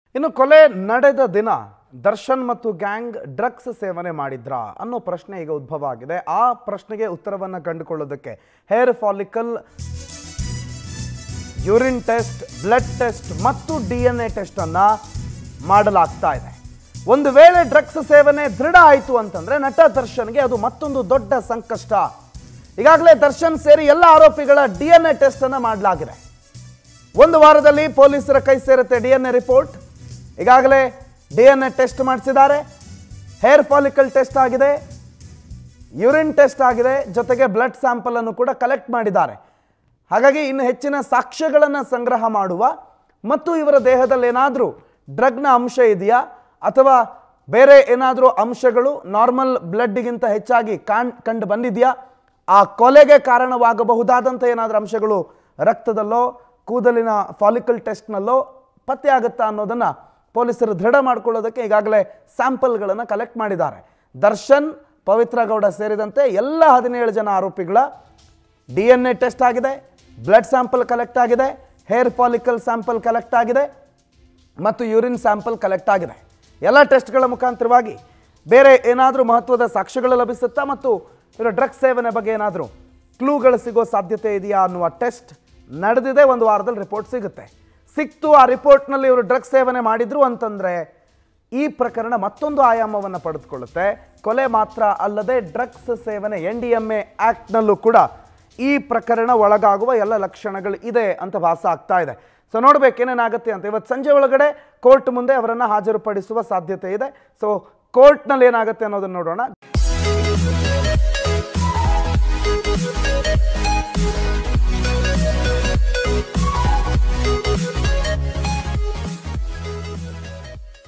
ಇನ್ನು ಕೊಲೆ ನಡೆದ ದಿನ ದರ್ಶನ್ ಮತ್ತು ಗ್ಯಾಂಗ್ ಡ್ರಗ್ಸ್ ಸೇವನೆ ಮಾಡಿದ್ರಾ ಅನ್ನೋ ಪ್ರಶ್ನೆ ಈಗ ಉದ್ಭವ ಆಗಿದೆ ಆ ಪ್ರಶ್ನೆಗೆ ಉತ್ತರವನ್ನು ಕಂಡುಕೊಳ್ಳೋದಕ್ಕೆ hair follicle urine test blood test ಮತ್ತು ಡಿ ಎನ್ ಎ ಟೆಸ್ಟ್ ಅನ್ನ ಮಾಡಲಾಗ್ತಾ ಇದೆ ಒಂದು ವೇಳೆ ಡ್ರಗ್ಸ್ ಸೇವನೆ ದೃಢ ಆಯಿತು ಅಂತಂದ್ರೆ ನಟ ದರ್ಶನ್ಗೆ ಅದು ಮತ್ತೊಂದು ದೊಡ್ಡ ಸಂಕಷ್ಟ ಈಗಾಗಲೇ ದರ್ಶನ್ ಸೇರಿ ಎಲ್ಲ ಆರೋಪಿಗಳ ಡಿ ಎನ್ ಎ ಟೆಸ್ಟ್ ಅನ್ನ ಮಾಡಲಾಗಿದೆ ಒಂದು ವಾರದಲ್ಲಿ ಪೊಲೀಸರ ಕೈ ಸೇರುತ್ತೆ ಡಿ ಎನ್ ಎ ರಿಪೋರ್ಟ್ ಈಗಾಗಲೇ ಡಿ ಎನ್ ಎ ಟೆಸ್ಟ್ ಮಾಡಿಸಿದ್ದಾರೆ ಹೇರ್ ಫಾಲಿಕಲ್ ಟೆಸ್ಟ್ ಆಗಿದೆ ಯೂರಿನ್ ಟೆಸ್ಟ್ ಆಗಿದೆ ಜೊತೆಗೆ ಬ್ಲಡ್ ಸ್ಯಾಂಪಲ್ ಅನ್ನು ಕೂಡ ಕಲೆಕ್ಟ್ ಮಾಡಿದ್ದಾರೆ ಹಾಗಾಗಿ ಇನ್ನು ಹೆಚ್ಚಿನ ಸಾಕ್ಷ್ಯಗಳನ್ನು ಸಂಗ್ರಹ ಮಾಡುವ ಮತ್ತು ಇವರ ದೇಹದಲ್ಲಿ ಏನಾದರೂ ಡ್ರಗ್ನ ಅಂಶ ಇದೆಯಾ ಅಥವಾ ಬೇರೆ ಏನಾದರೂ ಅಂಶಗಳು ನಾರ್ಮಲ್ ಬ್ಲಡ್ಗಿಂತ ಹೆಚ್ಚಾಗಿ ಕಾಣ್ ಕಂಡು ಬಂದಿದೆಯಾ ಆ ಕೊಲೆಗೆ ಕಾರಣವಾಗಬಹುದಾದಂಥ ಏನಾದರೂ ಅಂಶಗಳು ರಕ್ತದಲ್ಲೋ ಕೂದಲಿನ ಫಾಲಿಕಲ್ ಟೆಸ್ಟ್ನಲ್ಲೋ ಪತ್ತೆ ಆಗುತ್ತಾ ಅನ್ನೋದನ್ನು ಪೊಲೀಸರು ದೃಢ ಮಾಡ್ಕೊಳ್ಳೋದಕ್ಕೆ ಈಗಾಗಲೇ ಸ್ಯಾಂಪಲ್ಗಳನ್ನು ಕಲೆಕ್ಟ್ ಮಾಡಿದ್ದಾರೆ ದರ್ಶನ್ ಪವಿತ್ರ ಗೌಡ ಸೇರಿದಂತೆ ಎಲ್ಲ ಹದಿನೇಳು ಜನ ಆರೋಪಿಗಳ ಡಿ ಎನ್ ಎ ಟೆಸ್ಟ್ ಆಗಿದೆ ಬ್ಲಡ್ ಸ್ಯಾಂಪಲ್ ಕಲೆಕ್ಟ್ ಆಗಿದೆ ಹೇರ್ ಫಾಲಿಕಲ್ ಸ್ಯಾಂಪಲ್ ಕಲೆಕ್ಟ್ ಆಗಿದೆ ಮತ್ತು ಯೂರಿನ್ ಸ್ಯಾಂಪಲ್ ಕಲೆಕ್ಟ್ ಆಗಿದೆ ಎಲ್ಲ ಟೆಸ್ಟ್ಗಳ ಮುಖಾಂತರವಾಗಿ ಬೇರೆ ಏನಾದರೂ ಮಹತ್ವದ ಸಾಕ್ಷ್ಯಗಳು ಲಭಿಸುತ್ತಾ ಮತ್ತು ಇವರ ಡ್ರಗ್ಸ್ ಸೇವನೆ ಬಗ್ಗೆ ಏನಾದರೂ ಕ್ಲೂಗಳು ಸಿಗೋ ಸಾಧ್ಯತೆ ಇದೆಯಾ ಅನ್ನುವ ಟೆಸ್ಟ್ ನಡೆದಿದೆ ಒಂದು ವಾರದಲ್ಲಿ ರಿಪೋರ್ಟ್ ಸಿಗುತ್ತೆ ಸಿಕ್ತು ಆ ರಿಪೋರ್ಟ್ನಲ್ಲಿ ಇವರು ಡ್ರಗ್ಸ್ ಸೇವನೆ ಮಾಡಿದ್ರು ಅಂತಂದರೆ ಈ ಪ್ರಕರಣ ಮತ್ತೊಂದು ಆಯಾಮವನ್ನು ಪಡೆದುಕೊಳ್ಳುತ್ತೆ ಕೊಲೆ ಮಾತ್ರ ಅಲ್ಲದೆ ಡ್ರಗ್ಸ್ ಸೇವನೆ ಎನ್ ಡಿ ಎಮ್ ಎ ಆ್ಯಕ್ಟ್ನಲ್ಲೂ ಕೂಡ ಈ ಪ್ರಕರಣ ಒಳಗಾಗುವ ಎಲ್ಲ ಲಕ್ಷಣಗಳು ಇದೆ ಅಂತ ಭಾಸ ಆಗ್ತಾ ಇದೆ ಸೊ ನೋಡ್ಬೇಕು ಏನೇನಾಗುತ್ತೆ ಅಂತ ಇವತ್ತು ಸಂಜೆ ಒಳಗಡೆ ಕೋರ್ಟ್ ಮುಂದೆ ಅವರನ್ನು ಹಾಜರುಪಡಿಸುವ ಸಾಧ್ಯತೆ ಇದೆ ಸೊ ಕೋರ್ಟ್ನಲ್ಲಿ ಏನಾಗುತ್ತೆ ಅನ್ನೋದನ್ನು ನೋಡೋಣ